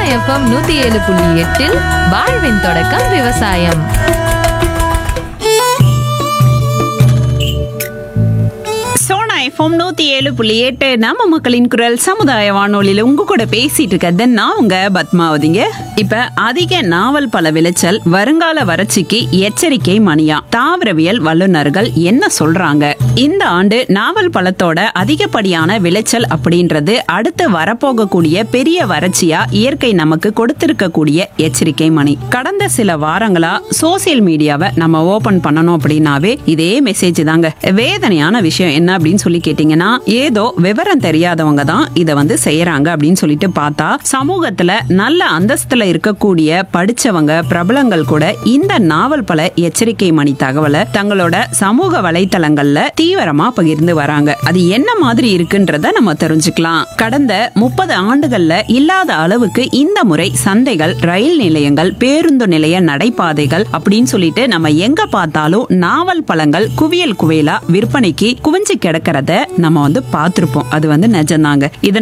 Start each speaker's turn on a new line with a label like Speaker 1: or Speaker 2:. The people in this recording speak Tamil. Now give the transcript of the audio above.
Speaker 1: எஃப்எம் நூத்தி ஏழு புள்ளி எட்டில் வாழ்வின் தொடக்கம் விவசாயம்
Speaker 2: சோனா எஃப்எம் நூத்தி ஏழு புள்ளி எட்டு நம்ம மக்களின் குரல் சமுதாய வானொலியில உங்க கூட பேசிட்டு இருக்கிறது நான் உங்க பத்மாவதிங்க இப்ப அதிக நாவல் பல விளைச்சல் வருங்கால வறட்சிக்கு எச்சரிக்கை மணியா தாவரவியல் வல்லுநர்கள் என்ன சொல்றாங்க இந்த ஆண்டு நாவல் பழத்தோட அதிகப்படியான விளைச்சல் அப்படின்றது அடுத்து வரப்போகக்கூடிய பெரிய வறட்சியா இயற்கை நமக்கு கொடுத்திருக்கக்கூடிய எச்சரிக்கை மணி கடந்த சில வாரங்களா சோசியல் மீடியாவை நம்ம ஓபன் பண்ணணும் அப்படின்னாவே இதே மெசேஜ் தாங்க வேதனையான விஷயம் என்ன அப்படின்னு சொல்லி கேட்டீங்கன்னா ஏதோ விவரம் தெரியாதவங்க தான் இதை வந்து செய்யறாங்க அப்படின்னு சொல்லிட்டு பார்த்தா சமூகத்துல நல்ல அந்தஸ்துல இருக்கக்கூடிய படிச்சவங்க பிரபலங்கள் கூட இந்த நாவல் பல எச்சரிக்கை மணி தகவலை தங்களோட சமூக வலைத்தளங்கள்ல தீவிரமா பகிர்ந்து வராங்க அது என்ன மாதிரி இருக்குன்றத நம்ம தெரிஞ்சுக்கலாம் கடந்த முப்பது ஆண்டுகள்ல இல்லாத அளவுக்கு இந்த முறை சந்தைகள் ரயில் நிலையங்கள் பேருந்து நிலைய நடைபாதைகள் அப்படின்னு சொல்லிட்டு நம்ம எங்க பார்த்தாலும் நாவல் பழங்கள் குவியல் குவியலா விற்பனைக்கு குவிஞ்சு கிடக்கிறத நம்ம வந்து பார்த்திருப்போம் அது வந்து நிஜம்தாங்க இதன்